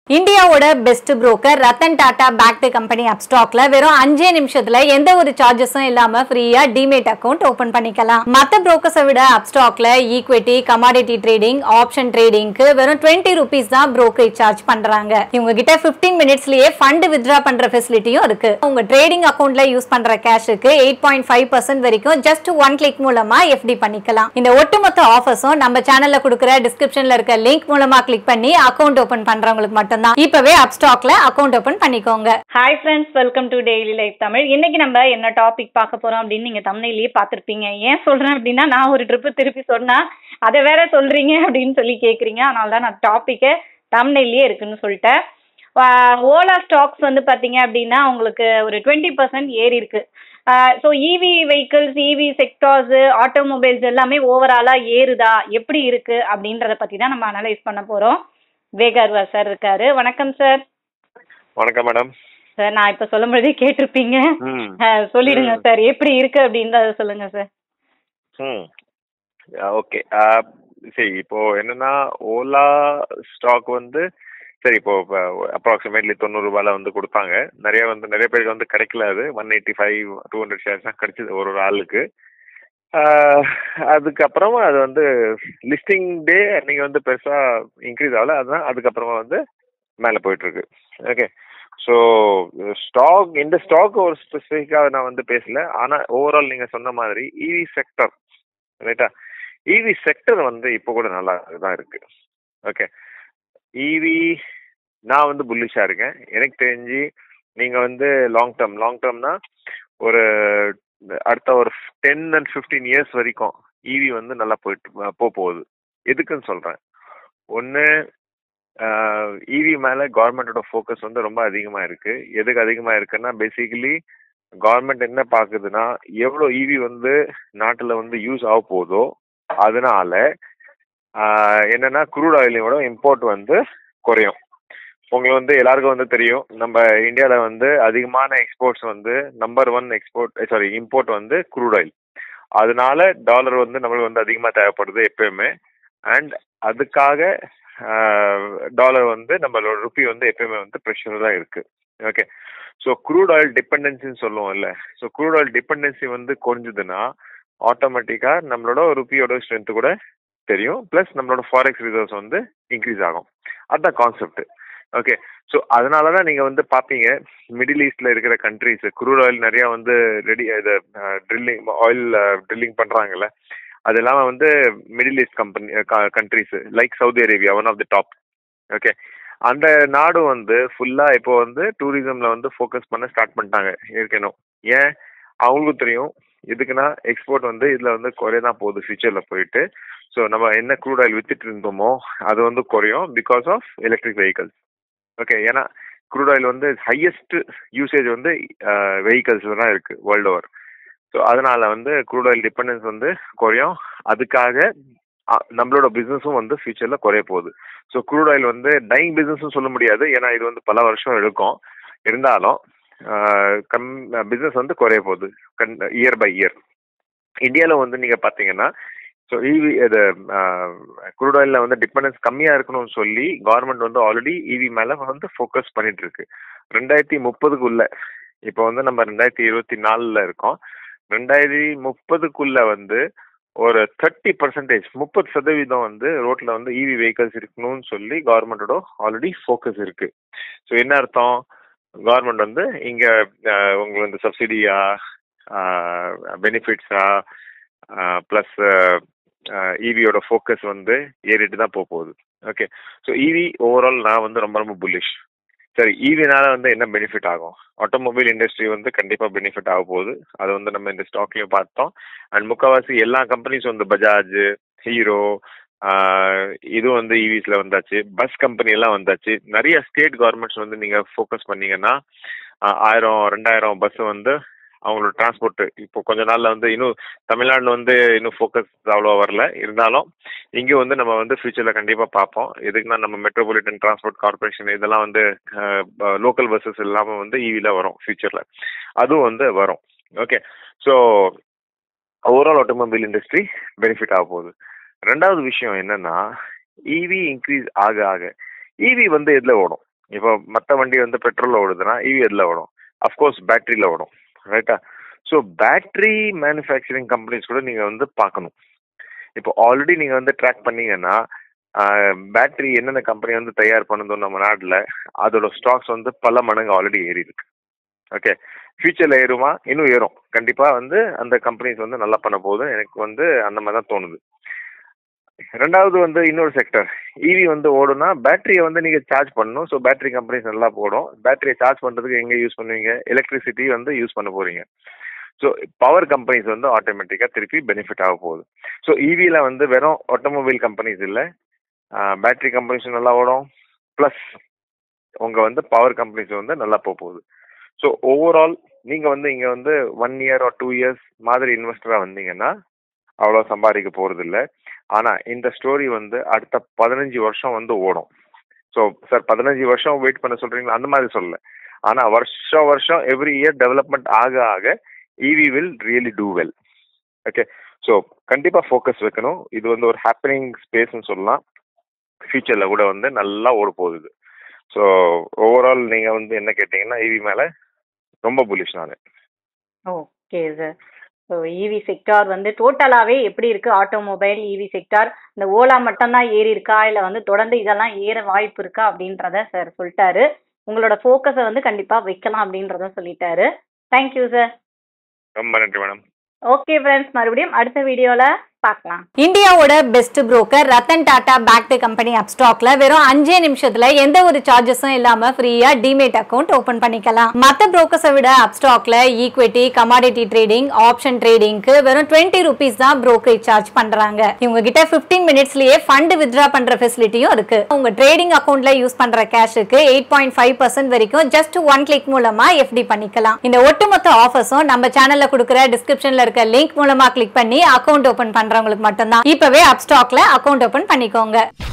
இந்தியாவோட best broker Ratan Tata backed company அப்ஸ்டாக்ல வெறும் அஞ்சே நிமிஷத்துல எந்த ஒரு சார்ஜஸும் இல்லாம ஃப்ரீயா டிமேட் அக்கவுண்ட் ஓபன் பண்ணிக்கலாம் மத்த புரோக்கர்ஸை விட அப்ஸ்டாக்ல ஈக்விட்டி கமாடிட்டி ட்ரேடிங் ஆப்ஷன் ட்ரேடிங்க்கு வெறும் டுவெண்ட்டி ருபீஸ் தான் brokerage சார்ஜ் பண்றாங்க இவங்க கிட்ட 15 மினிட்ஸ்லயே ஃபண்ட் வித்ரா பண்ற ஃபெசிலிட்டியும் இருக்கு உங்க ட்ரேடிங் அக்கவுண்ட்ல யூஸ் பண்ற கேஷுக்கு எயிட் பாயிண்ட் ஃபைவ் பர்சன்ட் வரைக்கும் ஜஸ்ட் ஒன் கிளிக் மூலமா எஃப்டி பண்ணிக்கலாம் இந்த ஒட்டுமொத்த ஆஃபர்ஸும் நம்ம சேனல்ல கொடுக்குற டிஸ்கிரிப்ஷன்ல இருக்க லிங்க் மூலமா கிளிக் பண்ணி அக்கவுண்ட் ஓபன் பண்றவங்களுக்கு மட்டும்தான் இப்பவே அப்ஸ்டாக்ல அக்கவுண்ட் ஓபன் பண்ணிக்கோங்க hi friends welcome to daily life Tamil இன்னைக்கு நம்ம என்ன டாபிக் பார்க்க போறோம் அப்படின்னு நீங்க தமிழ்லயே பார்த்திருப்பீங்க ஏன் சொல்றேன் அப்படின்னா நான் ஒரு ட்ரிப்பு திருப்பி சொன்னா அதை வேற சொல்றீங்க அப்படின்னு சொல்லி கேக்குறீங்க அதனால தான் நான் டாபிக்கை தமிழ்லயே இருக்குன்னு சொல்லிட்டேன் ஓலா ஸ்டாக்ஸ் வந்து பாத்தீங்க அப்படின்னா உங்களுக்கு ஒரு டுவெண்ட்டி பர்சன்ட் ஏறி இருக்கு so EV vehicles EV sectors automobiles எல்லாமே ஓவராலா ஏறுதா எப்படி இருக்கு அப்படின்றத பத்தி தான் நம்ம அனலைஸ் பண்ண போறோம் வேகர்வா சார் இருக்காரு வணக்கம் சார் வணக்கம் மேடம் சார் நான் இப்ப சொல்லும் போதே கேட்டிருப்பீங்க ம் அஹ், சொல்லிடுங்க ம். சார் எப்படி இருக்கு அப்படின்றத சொல்லுங்க சார் ம் ஓகே சரி இப்போ என்னன்னா ஓலா ஸ்டாக் வந்து சரி இப்போ அப்ராக்சிமேட்லி தொண்ணூறு ரூபாயில வந்து கொடுத்தாங்க நிறைய வந்து நிறைய பேருக்கு வந்து கிடைக்கல அது one eighty five two hundred shares தான் கிடைச்சது ஒரு ஒரு ஆளுக்கு ஆஹ், அதுக்கப்புறமா அது வந்து லிஸ்டிங் டே நீங்க வந்து பெருசா இன்க்ரீஸ் ஆகல அதுதான் அதுக்கப்புறமா வந்து மேலே போயிட்டு இருக்கு ஓகே ஸோ ஸ்டாக் இந்த ஸ்டாக் ஒரு ஸ்பெசிஃபிக்காக நான் வந்து பேசல ஆனால் ஓவரால் நீங்கள் சொன்ன மாதிரி இவி செக்டர் ரைட்டா இவி செக்டர் வந்து இப்போ கூட நல்லா தான் இருக்கு ஓகே இவி நான் வந்து புல்லிஷாக இருக்கேன் எனக்கு தெரிஞ்சு நீங்கள் வந்து லாங் டேர்ம் லாங் டேர்ம்னா ஒரு அடுத்த ஒரு டென் அண்ட் ஃபிஃப்டீன் இயர்ஸ் வரைக்கும் இவி வந்து நல்லா போயிட்டு போக போகுது எதுக்குன்னு சொல்கிறேன் ஒன்று இவி மேலே கவர்மெண்டோட ஃபோக்கஸ் வந்து ரொம்ப அதிகமாக இருக்கு எதுக்கு அதிகமாக இருக்குன்னா பேசிக்கலி கவர்மெண்ட் என்ன பார்க்குதுன்னா எவ்வளோ இவி வந்து நாட்டில் வந்து யூஸ் ஆக போதோ அதனால ஆஹ், என்னன்னா குரூட் ஆயிலோட இம்போர்ட் வந்து குறையும் உங்களுக்கு வந்து எல்லாருக்கும் வந்து தெரியும் நம்ம இந்தியாவில் வந்து அதிகமான எக்ஸ்போர்ட்ஸ் வந்து number one export sorry import வந்து குரூட் ஆயில் அதனால டாலர் வந்து நம்மளுக்கு வந்து அதிகமாக தேவைப்படுது எப்பயுமே அண்ட் அதுக்காக டாலர் வந்து நம்மளோட ருப்பி வந்து எப்பயுமே வந்து ப்ரெஷர் தான் இருக்கு ஓகே ஸோ க்ரூட் ஆயில் டிபெண்டன்சின்னு சொல்லுவோம்ல ஸோ க்ரூட் ஆயில் டிபெண்டன்சி வந்து குறைஞ்சதுன்னா ஆட்டோமேட்டிக்காக நம்மளோட ருப்பியோட ஸ்ட்ரென்த் கூட தெரியும் ப்ளஸ் நம்மளோட ஃபாரெக்ஸ் ரிசர்வ்ஸ் வந்து இன்க்ரீஸ் ஆகும் அதுதான் கான்செப்ட் ஓகே ஸோ அதனால தான் நீங்கள் வந்து பார்ப்பீங்க மிடில் ஈஸ்டில் இருக்கிற கண்ட்ரிஸ் க்ரூட் ஆயில் நிறையா வந்து ரெடி இது ட்ரில்லிங் ஆயில் ட்ரில்லிங் பண்ணுறாங்கல்ல அது இல்லாமல் வந்து middle east company countries like Saudi Arabia one of the top okay அந்த நாடு வந்து ஃபுல்லாக இப்போ வந்து டூரிசமில் வந்து ஃபோக்கஸ் பண்ண ஸ்டார்ட் பண்ணிட்டாங்க ஏற்கனவே ஏன் அவங்களுக்கும் தெரியும் எதுக்குன்னா எக்ஸ்போர்ட் வந்து இதில் வந்து குறைய தான் போகுது ஃபியூச்சரில் போயிட்டு ஸோ நம்ம என்ன க்ரூட் ஆயில் வித்துட்டு இருந்தோமோ அது வந்து குறையும் because of electric vehicles okay ஏன்னா க்ரூட் ஆயில் வந்து ஹையஸ்ட் யூசேஜ் வந்து வெஹிக்கல்ஸில் தான் இருக்குது வேர்ல்டு ஓவர் ஸோ அதனால வந்து க்ரூட் ஆயில் டிபெண்டன்ஸ் வந்து குறையும் அதுக்காக அ, நம்மளோட பிஸ்னஸும் வந்து ஃபியூச்சரில் குறைய போகுது ஸோ க்ரூட் ஆயில் வந்து டைங் பிஸ்னஸ்னு சொல்ல முடியாது ஏன்னா இது வந்து பல வருஷம் எடுக்கும் இருந்தாலும் ஆஹ், கம் பிஸ்னஸ் வந்து குறைய போகுது கண் இயர் பை இயர் இந்தியாவில் வந்து நீங்கள் பார்த்தீங்கன்னா ஸோ இவி இது க்ரூட் ஆயிலில் வந்து டிபெண்டன்ஸ் கம்மியாக இருக்கணும்னு சொல்லி கவர்மெண்ட் வந்து ஆல்ரெடி இவி மேலே வந்து ஃபோக்கஸ் பண்ணிட்டு இருக்கு ரெண்டாயிரத்தி முப்பதுக்குள்ள இப்போ வந்து நம்ம ரெண்டாயிரத்தி இருபத்தி நாலில் இருக்கோம் ரெண்டாயிரத்தி முப்பதுக்குள்ள வந்து ஒரு தேர்ட்டி பர்சன்டேஜ் முப்பது சதவீதம் வந்து ரோட்ல வந்து இவி வெஹிக்கல்ஸ் இருக்கணும்னு சொல்லி கவர்மெண்டோட ஆல்ரெடி ஃபோக்கஸ் இருக்கு ஸோ என்ன அர்த்தம் கவர்மெண்ட் வந்து இங்க அஹ், உங்களுக்கு வந்து சப்சிடியா பெனிஃபிட்ஸா ப்ளஸ் இவியோட ஃபோக்கஸ் வந்து ஏறிட்டு தான் போக போகுது ஓகே ஸோ இவி ஓவரால் நான் வந்து ரொம்ப ரொம்ப புல்லிஷ் சரி ஈவினால வந்து என்ன பெனிஃபிட் ஆகும் ஆட்டோமொபைல் இண்டஸ்ட்ரி வந்து கண்டிப்பாக பெனிஃபிட் ஆக போகுது அது வந்து நம்ம இந்த ஸ்டாக்லையும் பார்த்தோம் அண்ட் முக்கால்வாசி எல்லா கம்பெனிஸும் வந்து பஜாஜ் ஹீரோ இது வந்து இவிஸ்ல வந்தாச்சு பஸ் கம்பெனி எல்லாம் வந்தாச்சு நிறைய ஸ்டேட் கவர்மெண்ட்ஸ் வந்து நீங்க ஃபோக்கஸ் பண்ணீங்கன்னா ஆஹ், ஆயிரம் ரெண்டாயிரம் பஸ் வந்து அவங்களோட டிரான்ஸ்போர்ட் இப்போ கொஞ்ச நாள்ல வந்து இன்னும் தமிழ்நாடுல வந்து இன்னும் ஃபோக்கஸ் அவ்வளோ வரல இருந்தாலும் இங்கேயும் வந்து நம்ம வந்து ஃபியூச்சர்ல கண்டிப்பா பார்ப்போம் எதுக்குன்னா நம்ம மெட்ரோபாலிட்டன் டிரான்ஸ்போர்ட் கார்பரேஷன் இதெல்லாம் வந்து லோக்கல் பஸ்ஸஸ் இல்லாம வந்து இவில வரும் ஃபியூச்சர்ல அதுவும் வந்து வரும் okay so overall automobile industry benefit ஆக போகுது ரெண்டாவது விஷயம் என்னன்னா இவி இன்க்ரீஸ் ஆக ஆக இவி வந்து எதுல ஓடும் இப்போ மற்ற வண்டி வந்து பெட்ரோலில் ஓடுதுன்னா இவி எதில் ஓடும் அஃப்கோர்ஸ் பேட்டரியில் ஓடும் ரைட்டா ஸோ பேட்டரி மேனுஃபேக்சரிங் கம்பெனிஸ் கூட நீங்கள் வந்து பார்க்கணும் இப்போ ஆல்ரெடி நீங்கள் வந்து ட்ராக் பண்ணீங்கன்னா பேட்டரி என்னென்ன கம்பெனி வந்து தயார் பண்ணுதோ நம்ம நாட்டில் அதோட ஸ்டாக்ஸ் வந்து பல மடங்கு ஆல்ரெடி ஏறி இருக்கு ஓகே ஃபியூச்சரில் ஏறுமா இன்னும் ஏறும் கண்டிப்பாக வந்து அந்த கம்பெனிஸ் வந்து நல்லா பண்ண போகுது எனக்கு வந்து அந்த மாதிரி தான் தோணுது ரெண்டாவது வந்து இன்னொரு செக்டர் இவி வந்து ஓடுனா பேட்டரியை வந்து நீங்கள் சார்ஜ் பண்ணணும் ஸோ பேட்டரி கம்பெனிஸ் நல்லா போடும் பேட்டரியை சார்ஜ் பண்ணுறதுக்கு எங்கே யூஸ் பண்ணுவீங்க எலக்ட்ரிசிட்டி வந்து யூஸ் பண்ண போகிறீங்க ஸோ பவர் கம்பெனிஸ் வந்து ஆட்டோமேட்டிக்காக திருப்பி பெனிஃபிட் ஆக போகுது ஸோ இவியில் வந்து வெறும் ஆட்டோமொபைல் கம்பெனிஸ் இல்லை பேட்டரி கம்பெனிஸும் நல்லா ஓடும் ப்ளஸ் உங்கள் வந்து பவர் கம்பெனிஸ் வந்து நல்லா போக போகுது ஸோ ஓவரால் நீங்கள் வந்து இங்கே வந்து one year or two years மாதிரி இன்வெஸ்டராக வந்தீங்கன்னா அவ்வளோ சம்பாதிக்க போகிறது இல்லை ஆனால் இந்த ஸ்டோரி வந்து அடுத்த பதினஞ்சு வருஷம் வந்து ஓடும் ஸோ சார் பதினஞ்சு வருஷம் வெயிட் பண்ண சொல்கிறீங்களா அந்த மாதிரி சொல்லல ஆனால் வருஷம் வருஷம் எவ்ரி இயர் டெவலப்மெண்ட் ஆக ஆக EV will really do well okay so கண்டிப்பாக ஃபோக்கஸ் வைக்கணும் இது வந்து ஒரு ஹாப்பனிங் ஸ்பேஸ்னு சொல்லலாம் ஃபியூச்சரில் கூட வந்து நல்லா ஓட போகுது ஸோ ஓவரால் நீங்கள் வந்து என்ன கேட்டிங்கன்னா இவி மேலே ரொம்ப புலிஷ் நான் okay sir so EV sector வந்து டோட்டலாகவே எப்படி இருக்கு ஆட்டோமொபைல் இவி செக்டார் இந்த ஓலா மட்டும்தான் ஏறி இருக்கா இல்லை வந்து தொடர்ந்து இதெல்லாம் ஏற வாய்ப்பு இருக்கா அப்படின்றத சார் சொல்லிட்டாரு உங்களோட ஃபோக்கஸை வந்து கண்டிப்பாக வைக்கலாம் அப்படின்றத சொல்லிட்டாரு தேங்க்யூ சார் ரொம்ப நன்றி மேடம் ஓகே ஃப்ரெண்ட்ஸ் மறுபடியும் அடுத்த வீடியோவில் பார்க்கலாம் இந்தியாவோட best broker Ratan Tata backed company அப்ஸ்டாக்ல வெறும் அஞ்சே நிமிஷத்துல எந்த ஒரு சார்ஜஸும் இல்லாம ஃப்ரீயா டிமேட் அக்கவுண்ட் ஓபன் பண்ணிக்கலாம் மத்த புரோக்கர்ஸை விட அப்ஸ்டாக்ல ஈக்விட்டி கமாடிட்டி ட்ரேடிங் ஆப்ஷன் ட்ரேடிங்க்கு வெறும் டுவெண்ட்டி ருபீஸ் தான் brokerage சார்ஜ் பண்றாங்க இவங்க கிட்ட 15 மினிட்ஸ்லயே ஃபண்ட் வித்ரா பண்ற ஃபெசிலிட்டியும் இருக்கு உங்க ட்ரேடிங் அக்கவுண்ட்ல யூஸ் பண்ற கேஷுக்கு எயிட் பாயிண்ட் ஃபைவ் பர்சன்ட் வரைக்கும் ஜஸ்ட் ஒன் கிளிக் மூலமா எஃப்டி பண்ணிக்கலாம் இந்த ஒட்டுமொத்த ஆஃபர்ஸும் நம்ம சேனல்ல கொடுக்குற டிஸ்கிரிப்ஷன்ல இருக்க லிங்க் மூலமா கிளிக் பண்ணி அக்கவுண்ட் ஓபன் பண்றவங்களுக்கு மட்டும்தான் இப்பவே அப்ஸ்டாக்ல அக்கவுண்ட் ஓபன் பண்ணிக்கோங்க